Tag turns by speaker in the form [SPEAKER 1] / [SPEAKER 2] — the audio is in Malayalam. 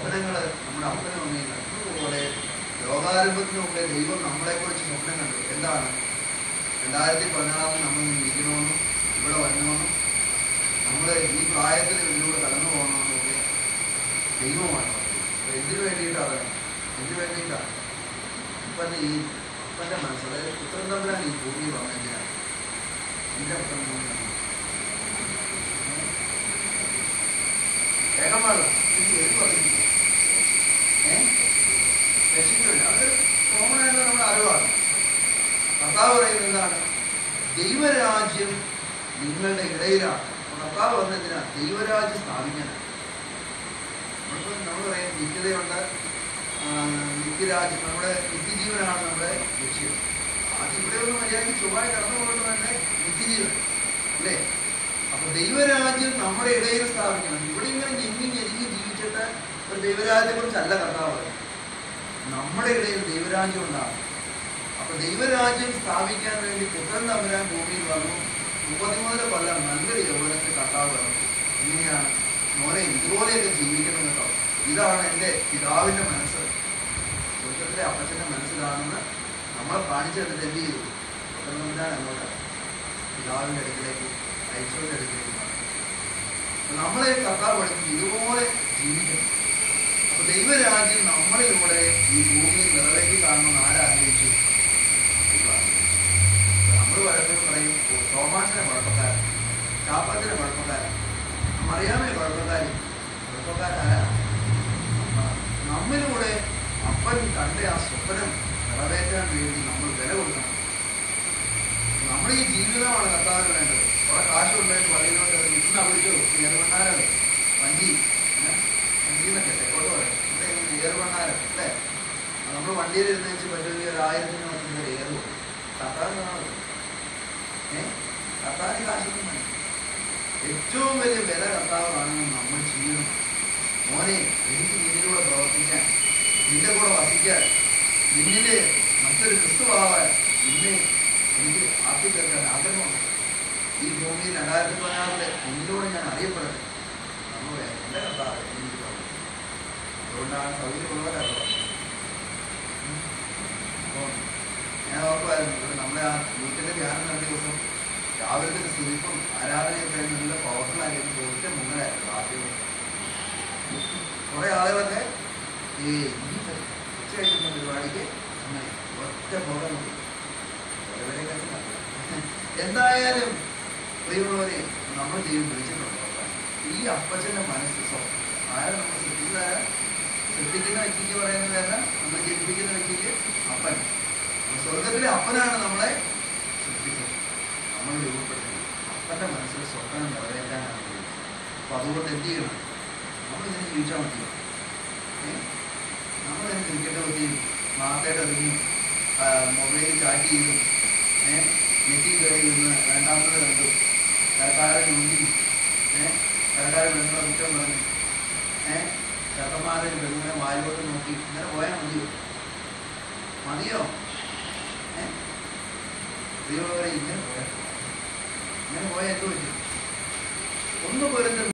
[SPEAKER 1] സ്വപ്നങ്ങള് നമ്മുടെ അപ്പനും അമ്മയും കണ്ടതുപോലെ ലോകാരംഭത്തിന് മുമ്പേ ദൈവം നമ്മളെക്കുറിച്ച് സ്വപ്നം കണ്ടു എന്താണ് രണ്ടായിരത്തി പതിനാറിൽ നമ്മൾ ഇങ്ങനെ ഇരിക്കണമെന്നും ഇവിടെ വരണമെന്നും നമ്മൾ ഈ പ്രായത്തിൽ ഇതിലൂടെ കടന്നു പോകണമെന്നും ഒക്കെ ദൈവമാണ് പറഞ്ഞത്. അപ്പൊ എന്തിനു വേണ്ടിയിട്ടാണ് എന്തിനു വേണ്ടിയിട്ടാണ് ഇപ്പൻ്റെ ഈ അപ്പൻ്റെ മനസ്സ് അതായത് പുത്രൻ തമ്പുരാൻ ഈ ഭൂമിയിൽ വന്നെന്തിനാണ് എൻ്റെ പുത്രൻ തമ്പുരാൻ വേഗം പാടും ഇത് എന്ത് പറഞ്ഞു ഏഹ് രക്ഷിക്കില്ല അത് കോമൺ ആയിട്ട് നമ്മുടെ അറിവാണ് കർത്താവ് പറയുന്നത് എന്താണ് ദൈവരാജ്യം നിങ്ങളുടെ ഇടയിലാണ് അപ്പോൾ കർത്താവ് വന്നതിനാ ദൈവരാജ്യം സ്ഥാപിക്കാനാണ് നമ്മളിപ്പോൾ നമ്മൾ പറയും നിത്യതയുണ്ട് ആ, നിത്യരാജ്യം നമ്മുടെ നിത്യജീവനാണ് നമ്മുടെ ലക്ഷ്യം അത് ഇവിടെ ഒന്ന് മര്യാദയ്ക്ക് ചൊവ്വായി കടന്നു പോകുന്നത് തന്നെ നിത്യജീവൻ അല്ലേ അപ്പൊ ദൈവരാജ്യം നമ്മുടെ ഇടയിൽ സ്ഥാപിക്കണം ഇവിടെ ഇങ്ങനെ ഞെങ്ങി ഞെരുങ്ങി ജീവിച്ചിട്ട് ഒരു ദൈവരാജ്യത്തെ കുറിച്ചല്ല കർത്താവ് പറയുന്നത് നമ്മുടെ ഇടയിൽ ദൈവരാജ്യം ഉണ്ടാകും അപ്പൊ ദൈവരാജ്യം സ്ഥാപിക്കാൻ വേണ്ടി പുത്രൻ തമ്പുരാൻ ഭൂമിയിൽ വന്നു മുപ്പത്തിമൂന്നര കൊല്ലം നല്ലൊരു യൗവനത്തിൽ കർത്താവ് പറഞ്ഞു ഇങ്ങനെയാണ് മോനെ ഇതുപോലെയൊക്കെ ജീവിക്കണം കേട്ടോ ഇതാണ് എൻ്റെ പിതാവിൻ്റെ മനസ്സ് സ്വർഗത്തിലെ അപ്പച്ചൻ്റെ മനസ്സിലാണെന്ന് നമ്മളെ കാണിച്ചു തന്നിട്ട് എന്ത് ചെയ്തു പുത്രൻ തമ്പുരാൻ അങ്ങോട്ട് പിതാവിൻ്റെ അടുക്കിലേക്ക് അയച്ചവരുടെ അടുക്കിലേക്ക് മാറി അപ്പൊ നമ്മളെ കർത്താവ് പഠിപ്പിച്ചു ഇതുപോലെ ജീവിക്കണം അപ്പൊ ദൈവരാജ്യം നമ്മളിലൂടെ ഈ ഭൂമിയിൽ നിറവേറ്റി കാണണമെന്ന് ആരാഗ്രഹിച്ചു നമ്മൾ പലപ്പോഴും പറയും "ഓ, തോമാസിനെ കുഴപ്പക്കാരൻ ചാപ്പത്തിനെ കുഴപ്പക്കാരൻ അറിയാമേ കുഴപ്പക്കാരൻ കുഴപ്പക്കാരാരാ നമ്മിലൂടെ അപ്പൻ കണ്ട ആ സ്വപ്നം നിറവേറ്റാൻ വേണ്ടി നമ്മൾ വില കൊടുക്കണം നമ്മുടെ ഈ ജീവിതമാണ് കർത്താവിന് വേണ്ടത് കുറെ കാശുണ്ടായിട്ട് പറയുന്നത് ഇന്ന് വിളിച്ചോ ഏറുവണ്ണാരല്ലേ വണ്ടി ഏ? വണ്ടി എന്നൊക്കെ തെക്കോട്ട് പറയും ഇവിടെ ഇങ്ങനെ ഏറുവണ്ണാരം അല്ലേ നമ്മൾ വണ്ടിയിൽ ഇരുന്ന് വെച്ച് പറ്റുമെങ്കിൽ ഒരു ആയിരത്തിന് പറ്റുന്ന ഏറും കർത്താവിന് ഏ കർത്താവിന് കാശൊന്നും വേണ്ട ഏറ്റവും വലിയ വില കർത്താവ് കാണുന്നത് നമ്മൾ ചെയ്യണം മോനെ എനിക്ക് നിന്നിലൂടെ പ്രവർത്തിക്കാൻ നിന്റെ കൂടെ വസിക്കാൻ നിന്നിലെ മറ്റൊരു ക്രിസ്തുവാവാൻ നിന്നെ എനിക്ക് ആക്കി തീർക്കാൻ ആഗ്രഹമുണ്ട് ഈ ഭൂമിയിൽ രണ്ടായിരത്തി പതിനാറിലെ നിന്നിലൂടെ ഞാൻ അറിയപ്പെടട്ടെ നമ്മുടെ എൻ്റെ കർത്താവ് എനിക്ക് പറഞ്ഞു അതുകൊണ്ടാണ് സൗകര്യമുള്ളവരാണ് അപ്പോൾ ഞാൻ ഓർക്കുമായിരുന്നു ഇവിടെ നമ്മുടെ ആ വീട്ടിലെ ധ്യാനം നടത്തിയ ദിവസം രാവിലത്തെ സ്തുതിപ്പും ആരാധനയൊക്കെ കഴിഞ്ഞ് നല്ല പവർഫുൾ ആയിരുന്നു ഒറ്റ മുങ്ങലായിരുന്നു ബാക്കിയുള്ള കുറെ ആളുകളൊക്കെ ഈ ഈ ഉച്ച കഴിക്കുന്ന പരിപാടിക്ക് അങ്ങനെ ഒറ്റ പുക നോക്കി ഓരോരുത്തരെ എന്തായാലും പ്രിയമുള്ളവരെ നമ്മൾ ദൈവം വിളിച്ചിട്ടുണ്ടോ ഈ അപ്പച്ചന്റെ മനസ്സ് സ്വ- ആരാ നമ്മൾ ശ്രദ്ധിക്കുന്ന ആരാ? ശ്രദ്ധിക്കുന്ന വ്യക്തിക്ക് പറയുന്നതല്ല നമ്മൾ ജനിപ്പിക്കുന്ന വ്യക്തിക്ക് അപ്പൻ അപ്പൊ സ്വർഗത്തിലെ അപ്പനാണ് നമ്മളെ സൃഷ്ടിച്ചത് നമ്മൾ രൂപപ്പെടുന്നത് അപ്പന്റെ മനസ്സിൽ സ്വപ്നം നിറവേറ്റാനാണ് ദൈവം. അപ്പൊ അതുകൊണ്ട് എന്ത് ചെയ്യണം നമ്മളിങ്ങനെ ജീവിച്ചാൽ മതിയോ ഏ? നമ്മളിങ്ങനെ ക്രിക്കറ്റ് പറ്റിയും മാത്തേട്ട് ഇറങ്ങിയും മൊബൈലിൽ ചാറ്റ് ചെയ്തും ഏഹ് നെറ്റിൽ കയറി നിന്ന് രണ്ടാമത് കണ്ടു കരക്കാരൻ മുന്നിൽ ഏഹ് കരക്കാരൻ പെണ്ണുങ്ങളെ കുറ്റം പറഞ്ഞു ഏഹ് ചെറുക്കന്മാരെ പെണ്ണുങ്ങളെ വായിലോട്ട് നോക്കി ഇങ്ങനെ പോയാൽ മതിയോ മതിയോ ഏഹ് ദൈവം ഇങ്ങനെ പോയാൽ ഇങ്ങനെ പോയാൽ എന്ത് പറ്റും ഒന്ന് പോലും